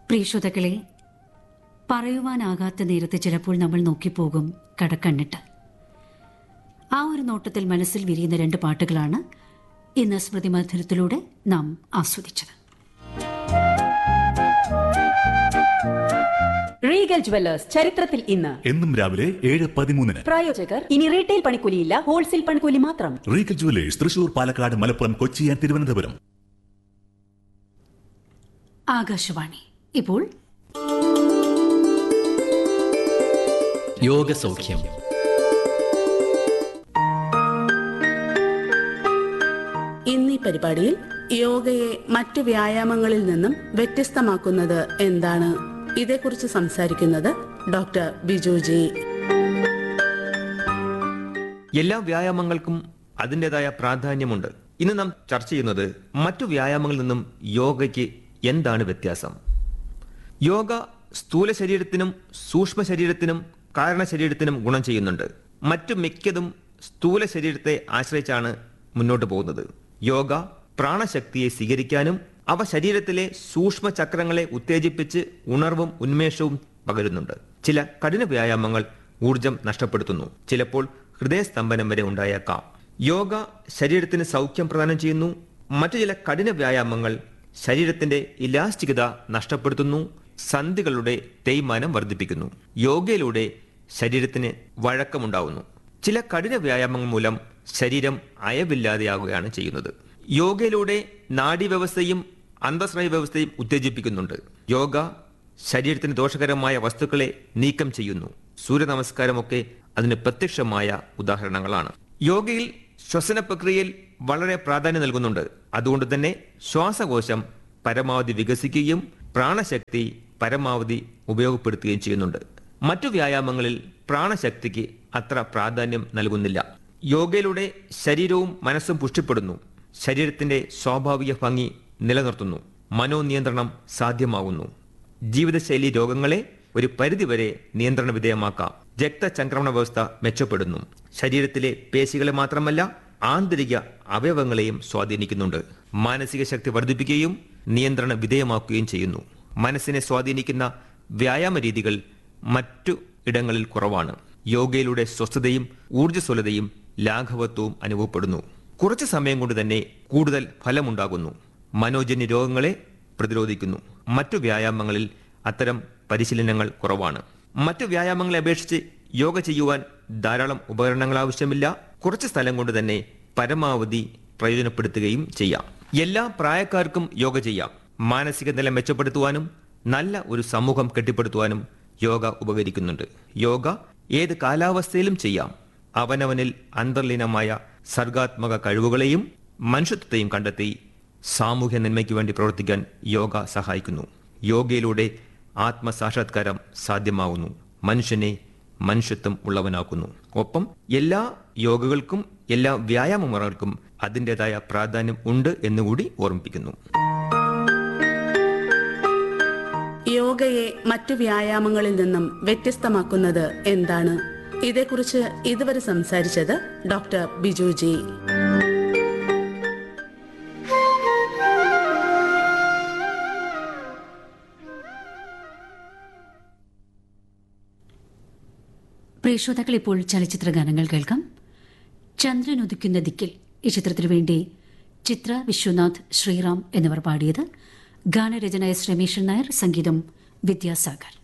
പ്രിയ ശ്രോതാക്കളെ പറയുവാനാകാത്ത നേരത്തെ ചിലപ്പോൾ നമ്മൾ നോക്കിപ്പോകും കടക്കണ്ണിട്ട് ആ ഒരു നോട്ടത്തിൽ മനസ്സിൽ വിരിയുന്ന രണ്ട് പാട്ടുകളാണ് ഇന്ന് സ്മൃതി മധുരത്തിലൂടെ നാം ആസ്വദിച്ചത് റീഗൽ ജുവല്ലേഴ്സ് ചരിത്രത്തിൽ ഇന്ന് എന്നും രാവിലെ ഏഴ് പതിമൂന്നിന് പ്രായോജകർ ഇനി റീറ്റെയിൽ പണിക്കൂലിയില്ല ഹോൾസെയിൽ പണിക്കൂലി മാത്രം Regal jewellers Thrissur Palakkad Malappuram Kochi and Thiruvananthapuram Akashvani ഇപ്പോൾ യോഗസൗഖ്യം ഇന്നീ പരിപാടിയിൽ യോഗയെ മറ്റു വ്യായാമങ്ങളിൽ നിന്നും വ്യത്യസ്തമാക്കുന്നത് എന്താണ് ഇതേക്കുറിച്ച് സംസാരിക്കുന്നത് ഡോക്ടർ ബിജു ജി എല്ലാ വ്യായാമങ്ങൾക്കും അതിൻ്റെതായ പ്രാധാന്യമുണ്ട് ഇന്ന് നാം ചർച്ച ചെയ്യുന്നത് മറ്റു വ്യായാമങ്ങളിൽ നിന്നും യോഗയ്ക്ക് എന്താണ് വ്യത്യാസം യോഗ സ്ഥൂല ശരീരത്തിനും സൂക്ഷ്മ ശരീരത്തിനും കാരണ ശരീരത്തിനും ഗുണം ചെയ്യുന്നുണ്ട് മറ്റു മിക്കതും സ്ഥൂല ശരീരത്തെ ആശ്രയിച്ചാണ് മുന്നോട്ട് പോകുന്നത് യോഗ പ്രാണശക്തിയെ സ്വീകരിക്കാനും അവ ശരീരത്തിലെ സൂക്ഷ്മ ചക്രങ്ങളെ ഉത്തേജിപ്പിച്ച് ഉണർവും ഉന്മേഷവും പകരുന്നുണ്ട് ചില കഠിന വ്യായാമങ്ങൾ ഊർജം നഷ്ടപ്പെടുത്തുന്നു ചിലപ്പോൾ ഹൃദയസ്തംഭനം വരെ ഉണ്ടായേക്കാം യോഗ ശരീരത്തിന് സൗഖ്യം പ്രദാനം ചെയ്യുന്നു മറ്റു ചില കഠിന വ്യായാമങ്ങൾ ശരീരത്തിന്റെ ഇലാസ്റ്റികത നഷ്ടപ്പെടുത്തുന്നു സന്ധികളുടെ തേയ്മാനം വർദ്ധിപ്പിക്കുന്നു യോഗയിലൂടെ ശരീരത്തിന് വഴക്കമുണ്ടാവുന്നു ചില കഠിന വ്യായാമങ്ങൾ മൂലം ശരീരം അയവില്ലാതെയാകുകയാണ് ചെയ്യുന്നത് യോഗയിലൂടെ നാഡീവ്യവസ്ഥയും അന്തസ്രായ വ്യവസ്ഥയും ഉത്തേജിപ്പിക്കുന്നുണ്ട് യോഗ ശരീരത്തിന് ദോഷകരമായ വസ്തുക്കളെ നീക്കം ചെയ്യുന്നു സൂര്യ നമസ്കാരമൊക്കെ അതിന് പ്രത്യക്ഷമായ ഉദാഹരണങ്ങളാണ് യോഗയിൽ ശ്വസന പ്രക്രിയയിൽ വളരെ പ്രാധാന്യം നൽകുന്നുണ്ട് അതുകൊണ്ട് തന്നെ ശ്വാസകോശം പരമാവധി വികസിക്കുകയും പ്രാണശക്തി പരമാവധി ഉപയോഗപ്പെടുത്തുകയും ചെയ്യുന്നുണ്ട് മറ്റു വ്യായാമങ്ങളിൽ പ്രാണശക്തിക്ക് അത്ര പ്രാധാന്യം നൽകുന്നില്ല യോഗയിലൂടെ ശരീരവും മനസ്സും പുഷ്ടിപ്പെടുന്നു ശരീരത്തിന്റെ സ്വാഭാവിക ഭംഗി നിലനിർത്തുന്നു മനോനിയന്ത്രണം സാധ്യമാകുന്നു ജീവിതശൈലി രോഗങ്ങളെ ഒരു പരിധിവരെ നിയന്ത്രണ വിധേയമാക്കാം രക്തചംക്രമണ വ്യവസ്ഥ മെച്ചപ്പെടുന്നു ശരീരത്തിലെ പേശികളെ മാത്രമല്ല ആന്തരിക അവയവങ്ങളെയും സ്വാധീനിക്കുന്നുണ്ട് മാനസിക ശക്തി വർദ്ധിപ്പിക്കുകയും നിയന്ത്രണ വിധേയമാക്കുകയും ചെയ്യുന്നു മനസ്സിനെ സ്വാധീനിക്കുന്ന വ്യായാമ രീതികൾ മറ്റു ഇടങ്ങളിൽ കുറവാണ് യോഗയിലൂടെ സ്വസ്ഥതയും ഊർജ്ജസ്വലതയും ലാഘവത്വവും അനുഭവപ്പെടുന്നു കുറച്ച് സമയം കൊണ്ട് തന്നെ കൂടുതൽ ഫലമുണ്ടാകുന്നു മനോജന്യ രോഗങ്ങളെ പ്രതിരോധിക്കുന്നു മറ്റു വ്യായാമങ്ങളിൽ അത്തരം പരിശീലനങ്ങൾ കുറവാണ് മറ്റു വ്യായാമങ്ങളെ അപേക്ഷിച്ച് യോഗ ചെയ്യുവാൻ ധാരാളം ഉപകരണങ്ങൾ ആവശ്യമില്ല കുറച്ച് സ്ഥലം കൊണ്ട് തന്നെ പരമാവധി പ്രയോജനപ്പെടുത്തുകയും ചെയ്യാം എല്ലാ പ്രായക്കാർക്കും യോഗ ചെയ്യാം മാനസിക നില മെച്ചപ്പെടുത്തുവാനും നല്ല ഒരു സമൂഹം കെട്ടിപ്പടുത്തുവാനും യോഗ ഉപകരിക്കുന്നുണ്ട് യോഗ ഏത് കാലാവസ്ഥയിലും ചെയ്യാം അവനവനിൽ അന്തർലീനമായ സർഗാത്മക കഴിവുകളെയും മനുഷ്യത്വത്തെയും കണ്ടെത്തി സാമൂഹ്യ നന്മയ്ക്ക് വേണ്ടി പ്രവർത്തിക്കാൻ യോഗ സഹായിക്കുന്നു യോഗയിലൂടെ ആത്മസാക്ഷാത്കാരം സാധ്യമാവുന്നു മനുഷ്യനെ മനുഷ്യത്വം ഉള്ളവനാക്കുന്നു ഒപ്പം എല്ലാ യോഗകൾക്കും എല്ലാ വ്യായാമ മുറകൾക്കും അതിൻ്റെതായ പ്രാധാന്യം ഉണ്ട് എന്നുകൂടി ഓർമ്മിപ്പിക്കുന്നു യോഗയെ മറ്റു വ്യായാമങ്ങളിൽ നിന്നും വ്യത്യസ്തമാക്കുന്നത് എന്താണ് ഇതേക്കുറിച്ച് ഇതുവരെ സംസാരിച്ചത് ഡോക്ടർ ബിജു ജി പ്രേക്ഷോതാക്കൾ ഇപ്പോൾ ചലച്ചിത്ര ഗാനങ്ങൾ കേൾക്കാം ചന്ദ്രൻ ഉദിക്കുന്ന ദിക്കിൽ ഈ ചിത്രത്തിനു വേണ്ടി ചിത്ര വിശ്വനാഥ് ശ്രീറാം എന്നിവർ പാടിയത് ഗാനരചന എസ് രമേശൻ നായർ സംഗീതം വിദ്യാസാഗർ